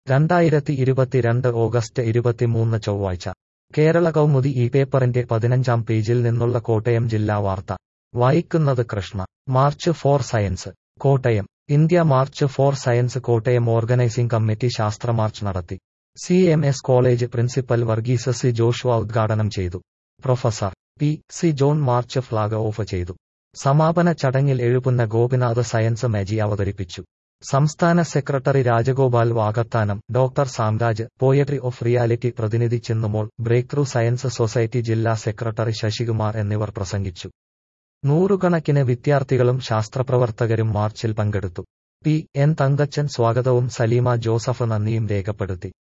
രണ്ടായിരത്തി ഇരുപത്തിരണ്ട് ഓഗസ്റ്റ് ഇരുപത്തിമൂന്ന് ചൊവ്വാഴ്ച കേരള കൗമുദി ഈ പേപ്പറിന്റെ പതിനഞ്ചാം പേജിൽ നിന്നുള്ള കോട്ടയം ജില്ലാ വാർത്ത വായിക്കുന്നത് Krishna March for science Kottayam India March for science Kottayam organising committee ശാസ്ത്ര മാർച്ച് നടത്തി C M S college principal Varghese C Joshua ഉദ്ഘാടനം ചെയ്തു professor P C John march flag off ചെയ്തു സമാപന ചടങ്ങിൽ എഴുപുന്ന ഗോപിനാഥ് സയൻസ് മാജി അവതരിപ്പിച്ചു സംസ്ഥാന secretary Rajagopal Vakathanam doctor Samraj poetry of reality പ്രതിനിധി Chennumol break through science society ജില്ലാ സെക്രട്ടറി ശശികുമാർ എന്നിവർ പ്രസംഗിച്ചു നൂറുകണക്കിന് വിദ്യാർത്ഥികളും ശാസ്ത്രപ്രവർത്തകരും മാർച്ചിൽ പങ്കെടുത്തു പി എൻ തങ്കച്ചൻ സ്വാഗതവും സലീമ ജോസഫ് നന്ദിയും രേഖപ്പെടുത്തി